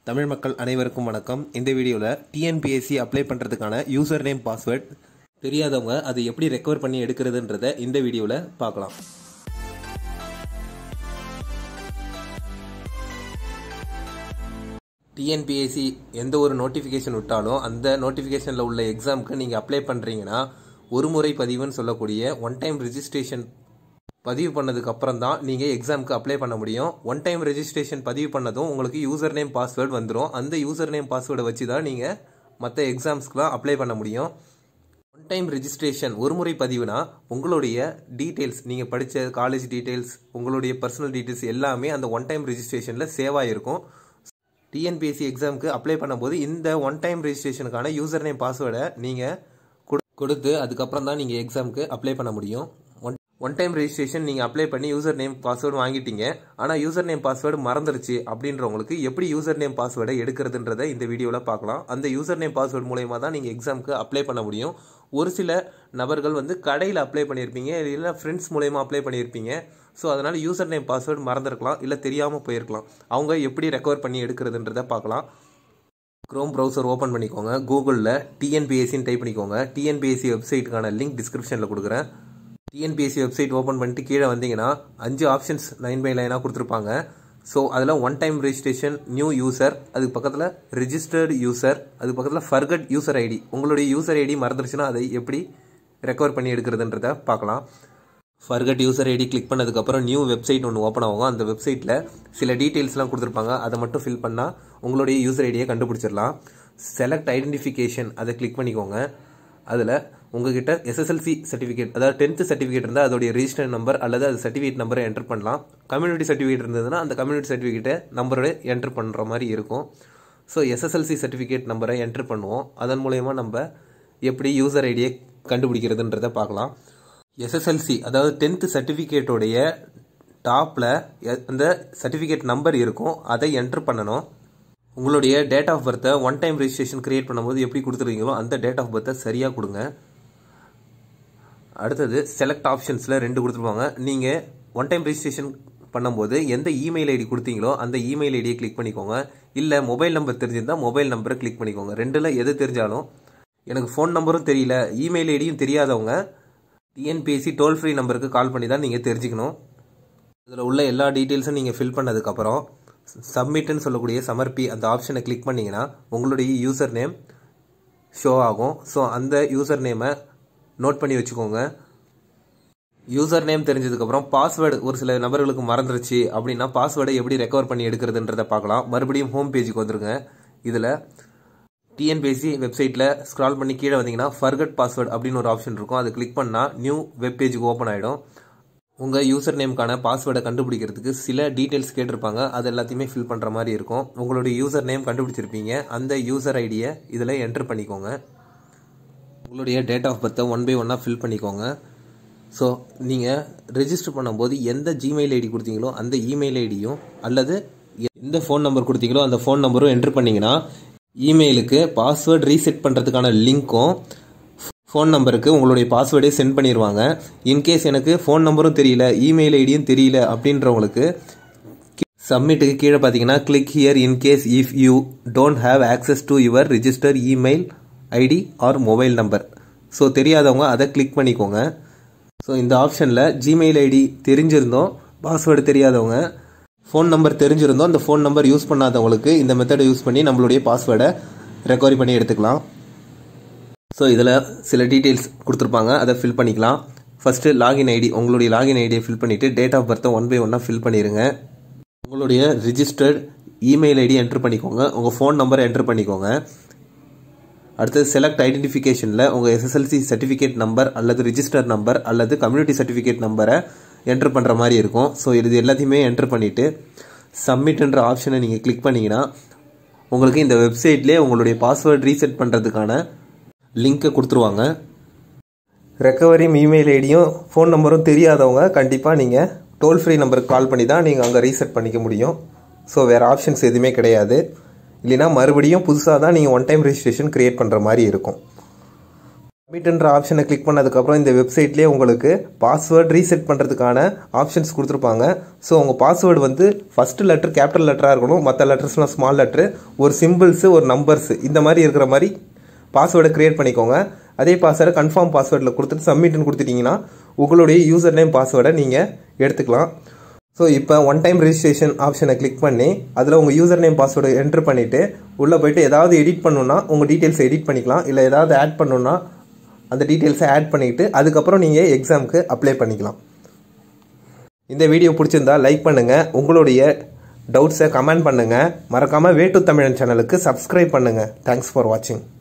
தமிழ் மக்கள் அனைவருக்கும் வணக்கம் இந்த வீடியோவில் டிஎன்பிஎஸ்சி அப்ளை பண்ணுறதுக்கான யூசர் நேம் பாஸ்வேர்ட் தெரியாதவங்க அதை எப்படி ரெக்கவர் பண்ணி எடுக்கிறதுன்றத இந்த வீடியோவில் பார்க்கலாம் டிஎன்பிஎஸ்சி எந்த ஒரு நோட்டிஃபிகேஷன் விட்டாலும் அந்த நோட்டிஃபிகேஷனில் உள்ள எக்ஸாமுக்கு நீங்கள் அப்ளை பண்ணுறீங்கன்னா ஒரு முறை பதிவுன்னு சொல்லக்கூடிய ஒன் டைம் ரிஜிஸ்ட்ரேஷன் பதிவு பண்ணதுக்கு அப்புறம் தான் நீங்கள் எக்ஸாமுக்கு அப்ளை பண்ண முடியும் ஒன் டைம் ரெஜிஸ்ட்ரேஷன் பதிவு பண்ணதும் உங்களுக்கு யூசர் நேம் பாஸ்வேர்டு வந்துடும் அந்த யூசர் நேம் பாஸ்வேர்டை வச்சு தான் நீங்கள் மற்ற எக்ஸாம்ஸ்க்குலாம் அப்ளை பண்ண முடியும் ஒன் டைம் ரெஜிஸ்ட்ரேஷன் ஒரு முறை பதிவுனா உங்களுடைய டீட்டெயில்ஸ் நீங்கள் படித்த காலேஜ் டீட்டெயில்ஸ் உங்களுடைய பர்சனல் டீட்டெயில்ஸ் எல்லாமே அந்த ஒன் டைம் ரெஜிஸ்ட்ரேஷனில் சேவ் ஆகிருக்கும் டிஎன்பிஎஸ்சி எக்ஸாமுக்கு அப்ளை பண்ணும்போது இந்த ஒன் டைம் ரெஜிஸ்ட்ரேஷனுக்கான யூசர் நேம் பாஸ்வேர்டை நீங்கள் கொடுத்து அதுக்கப்புறம் தான் நீங்கள் எக்ஸாமுக்கு அப்ளை பண்ண முடியும் ஒன் ஒன் டைம் ரெஜிஸ்ட்ரேஷன் நீங்கள் அப்ளை பண்ணி யூசர் நேம் பாஸ்வேர்டு வாங்கிட்டீங்க ஆனால் யூசர் நேம் பாஸ்வேர்டு மறந்துருச்சு அப்படின்றவங்களுக்கு எப்படி யூசர் நேம் பாஸ்வேர்டை எடுக்கிறதுன்றதை இந்த வீடியோவில் பார்க்கலாம் அந்த யூசர் நேம் பாஸ்வேர்டு மூலயமா தான் நீங்கள் எக்ஸாமுக்கு அப்ளை பண்ண முடியும் ஒரு சில நபர்கள் வந்து கடையில் அப்ளை பண்ணியிருப்பீங்க இல்லை ஃப்ரெண்ட்ஸ் மூலயமா அப்ளை பண்ணியிருப்பீங்க ஸோ அதனால் யூசர் நேம் பாஸ்வேர்டு மறந்துருக்கலாம் இல்லை தெரியாமல் போயிருக்கலாம் அவங்க எப்படி ரெக்கவர் பண்ணி எடுக்கிறதுன்றதை பார்க்கலாம் க்ரோம் ப்ரௌசர் ஓப்பன் பண்ணிக்கோங்க கூகுளில் டிஎன்பிஎஸ்சின்னு டைப் பண்ணிக்கோங்க டிஎன்பிஎஸ்சி வெப்சைட்டுக்கான லிங்க் டிஸ்கிரிப்ஷனில் கொடுக்குறேன் டிஎன்பிஎஸ்சி வெப்சைட் ஓப்பன் பண்ணிட்டு கீழே வந்தீங்கன்னா அஞ்சு ஆப்ஷன்ஸ் லைன் பை லைனாக கொடுத்துருப்பாங்க ஸோ அதில் one time registration new user அதுக்கு பக்கத்தில் ரிஜிஸ்டர்டு யூசர் அதுக்கு பக்கத்தில் ஃபர்கட் யூசர் ஐடி உங்களுடைய யூசர் ஐடி மறந்துருச்சுன்னா அதை எப்படி ரெக்கவர் பண்ணி எடுக்கிறதுன்றத பார்க்கலாம் ஃபர்கட் யூசர் ஐடி கிளிக் பண்ணதுக்கப்புறம் நியூ வெப்சைட் ஒன்று ஓப்பன் ஆகும் அந்த வெப்சைட்டில் சில டீட்டெயில்ஸ்லாம் கொடுத்துருப்பாங்க அதை மட்டும் ஃபில் பண்ணால் உங்களுடைய யூசர் ஐடியை கண்டுபிடிச்சிடலாம் செலக்ட் ஐடென்டிஃபிகேஷன் அதை கிளிக் பண்ணிக்கோங்க அதில் உங்ககிட்ட எஸ்எஸ்எல்சி சர்டிஃபிகேட் அதாவது டென்த்து சர்டிஃபிகேட் இருந்தால் அதோடைய ரிஜிஸ்டர் நம்பர் அல்லது அது சர்டிஃபிகேட் நம்பரை என்டர் பண்ணலாம் கம்யூனிட்டி சர்டிஃபிகேட் இருந்ததுன்னா அந்த கம்யூனிட்டி சர்டிஃபிகேட்டை நம்பரோட என்டர் பண்ணுற மாதிரி இருக்கும் ஸோ எஸ்எஸ்எல்சி சர்டிஃபிகேட் நம்பரை என்டர் பண்ணுவோம் அதன் மூலயமா நம்ம எப்படி யூசர் ஐடியை கண்டுபிடிக்கிறதுன்றதை பார்க்கலாம் எஸ்எஸ்எல்சி அதாவது டென்த்து சர்டிஃபிகேட்டோடைய டாப்பில் அந்த சர்டிஃபிகேட் நம்பர் இருக்கும் அதை என்டர் பண்ணணும் உங்களுடைய டேட் ஆஃப் பர்த்தை ஒன் டைம் ரெஜிஸ்ட்ரேஷன் கிரியேட் பண்ணும்போது எப்படி கொடுத்துருக்கீங்களோ அந்த டேட் ஆஃப் பர்த்தை சரியாக கொடுங்க அடுத்தது செலக்ட் ஆப்ஷன்ஸில் ரெண்டு கொடுத்துருப்பாங்க நீங்கள் ஒன் டைம் ரெஜிஸ்ட்ரேஷன் பண்ணும்போது எந்த இமெயில் ஐடி கொடுத்தீங்களோ அந்த இமெயில் ஐடியை கிளிக் பண்ணிக்கோங்க இல்லை மொபைல் நம்பர் தெரிஞ்சிருந்தால் மொபைல் நம்பரை கிளிக் பண்ணிக்கோங்க ரெண்டில் எது தெரிஞ்சாலும் எனக்கு ஃபோன் நம்பரும் தெரியல இமெயில் ஐடியும் தெரியாதவங்க டிஎன்பிஎஸ்சி டோல் ஃப்ரீ நம்பருக்கு கால் பண்ணி தான் நீங்கள் தெரிஞ்சுக்கணும் இதில் உள்ள எல்லா டீட்டெயில்ஸும் நீங்கள் ஃபில் பண்ணதுக்கப்புறம் சப்மிட்னு சொல்லக்கூடிய சமர்ப்பி அந்த ஆப்ஷனை கிளிக் பண்ணிங்கன்னா உங்களுடைய யூசர் நேம் ஷோ ஆகும் ஸோ அந்த யூசர் நேமை நோட் பண்ணி வச்சுக்கோங்க யூசர் நேம் தெரிஞ்சதுக்கப்புறம் பாஸ்வேர்டு ஒரு சில நபர்களுக்கு மறந்துருச்சு அப்படின்னா பாஸ்வேர்டை எப்படி ரெக்கவர் பண்ணி எடுக்கிறதுன்றதை பார்க்கலாம் மறுபடியும் ஹோம் பேஜுக்கு வந்துருங்க இதில் டிஎன்பிஎஸ்சி வெப்சைட்டில் ஸ்க்ரால் பண்ணி கீழே வந்தீங்கன்னா ஃபர்கட் பாஸ்வேர்டு அப்படின்னு ஒரு ஆப்ஷன் இருக்கும் அதை கிளிக் பண்ணால் நியூ வெப் பேஜுக்கு ஓப்பன் ஆகிடும் உங்கள் யூசர் நேமுக்கான பாஸ்வேர்டை கண்டுபிடிக்கிறதுக்கு சில டீட்டெயில்ஸ் கேட்டிருப்பாங்க அது எல்லாத்தையுமே ஃபில் பண்ணுற மாதிரி இருக்கும் உங்களுடைய யூசர் நேம் கண்டுபிடிச்சிருப்பீங்க அந்த யூசர் ஐடியை இதில் என்டர் பண்ணிக்கோங்க உங்களுடைய டேட் ஆஃப் பர்த்தை ஒன் பை ஒன்னாக ஃபில் பண்ணிக்கோங்க ஸோ நீங்கள் ரெஜிஸ்டர் பண்ணும்போது எந்த ஜிமெயில் ஐடி கொடுத்தீங்களோ அந்த இமெயில் ஐடியும் அல்லது எந்த ஃபோன் நம்பர் கொடுத்தீங்களோ அந்த ஃபோன் நம்பரும் என்டர் பண்ணிங்கன்னா இமெயிலுக்கு பாஸ்வேர்டு ரீசெட் பண்ணுறதுக்கான லிங்க்கும் ஃபோன் நம்பருக்கு உங்களுடைய பாஸ்வேர்டே சென்ட் பண்ணிடுவாங்க இன்கேஸ் எனக்கு ஃபோன் நம்பரும் தெரியல இமெயில் ஐடியும் தெரியல அப்படின்றவங்களுக்கு சப்மிட்டுக்கு கீழே பார்த்தீங்கன்னா click here in case if you don't have access to your register email ID or mobile number so தெரியாதவங்க அதை கிளிக் பண்ணிக்கோங்க ஸோ இந்த ஆப்ஷனில் ஜிமெயில் ஐடி தெரிஞ்சிருந்தோம் பாஸ்வேர்டு தெரியாதவங்க ஃபோன் நம்பர் தெரிஞ்சிருந்தோம் அந்த ஃபோன் நம்பர் யூஸ் பண்ணாதவங்களுக்கு இந்த மெத்தடை யூஸ் பண்ணி நம்மளுடைய பாஸ்வேர்டை ரெக்கவரி பண்ணி எடுத்துக்கலாம் ஸோ இதில் சில டீட்டெயில்ஸ் கொடுத்துருப்பாங்க அதை ஃபில் பண்ணிக்கலாம் ஃபஸ்ட்டு லாகின் ஐடி உங்களுடைய லாகின் ஐடியை ஃபில் பண்ணிவிட்டு டேட் ஆஃப் பர்த்தை ஒன் பை ஒன்னாக ஃபில் பண்ணிடுங்க உங்களுடைய ரிஜிஸ்டர்ட் இமெயில் ஐடி என்ட்ரு பண்ணிக்கோங்க உங்கள் ஃபோன் நம்பரை என்ட்ரு பண்ணிக்கோங்க அடுத்தது செலக்ட் ஐடென்டிஃபிகேஷனில் உங்கள் எஸ்எஸ்எல்சி சர்டிஃபிகேட் நம்பர் அல்லது ரிஜிஸ்டர் நம்பர் அல்லது கம்யூனிட்டி சர்டிஃபிகேட் நம்பரை என்ட்ரு பண்ணுற மாதிரி இருக்கும் ஸோ இது எல்லாத்தையுமே என்ட்ரு பண்ணிவிட்டு சப்மிட்ன்ற ஆப்ஷனை நீங்கள் கிளிக் பண்ணிங்கன்னா உங்களுக்கு இந்த வெப்சைட்லேயே உங்களுடைய பாஸ்வேர்டு ரீசெட் பண்ணுறதுக்கான லிங்க்கை கொடுத்துருவாங்க ரெக்கவரி இமெயில் ஐடியும் ஃபோன் நம்பரும் தெரியாதவங்க கண்டிப்பாக நீங்கள் டோல் ஃப்ரீ நம்பருக்கு கால் பண்ணி தான் நீங்கள் அங்கே ரீசெட் பண்ணிக்க முடியும் ஸோ வேறு ஆப்ஷன்ஸ் எதுவுமே கிடையாது இல்லைனா மறுபடியும் புதுசாக தான் நீங்கள் ஒன் டைம் ரெஜிஸ்ட்ரேஷன் க்ரியேட் பண்ணுற மாதிரி இருக்கும் சப்மிட்ன்ற ஆப்ஷனை கிளிக் பண்ணதுக்கப்புறம் இந்த வெப்சைட்லேயே உங்களுக்கு பாஸ்வேர்ட் ரீசெட் பண்ணுறதுக்கான ஆப்ஷன்ஸ் கொடுத்துருப்பாங்க ஸோ உங்கள் பாஸ்வேர்டு வந்து ஃபஸ்ட்டு லெட்டர் கேபிட்டல் லெட்டராக இருக்கணும் மற்ற லெட்டர்ஸ்லாம் ஸ்மால் லெட்ரு ஒரு சிம்பிள்ஸு ஒரு நம்பர்ஸ் இந்த மாதிரி இருக்கிற மாதிரி பாஸ்வேர்டை க்ரியேட் பண்ணிக்கோங்க அதே பாஸ்வேர்டை கன்ஃபார்ம் பாஸ்வேர்டில் கொடுத்துட்டு சப்மிட்னு கொடுத்துட்டிங்கன்னா உங்களுடைய யூசர் நேம் பாஸ்வேர்டை நீங்கள் எடுத்துக்கலாம் ஸோ இப்போ ஒன் டைம் ரெஜிஸ்ட்ரேஷன் ஆப்ஷனை கிளிக் பண்ணி அதில் உங்கள் யூசர் நேம் பாஸ்வேர்டு என்ட்ரு பண்ணிவிட்டு உள்ளே போயிட்டு ஏதாவது எடிட் பண்ணணுன்னா உங்கள் டீட்டெயில்ஸை எடிட் பண்ணிக்கலாம் இல்லை ஏதாவது ஆட் பண்ணணுன்னா அந்த டீட்டெயில்ஸை ஆட் பண்ணிக்கிட்டு அதுக்கப்புறம் நீங்கள் எக்ஸாமுக்கு அப்ளை பண்ணிக்கலாம் இந்த வீடியோ பிடிச்சிருந்தா லைக் பண்ணுங்கள் உங்களுடைய டவுட்ஸை கமெண்ட் பண்ணுங்கள் மறக்காமல் வே டு தமிழன் சேனலுக்கு சப்ஸ்கிரைப் பண்ணுங்கள் தேங்க்ஸ் ஃபார் வாட்சிங்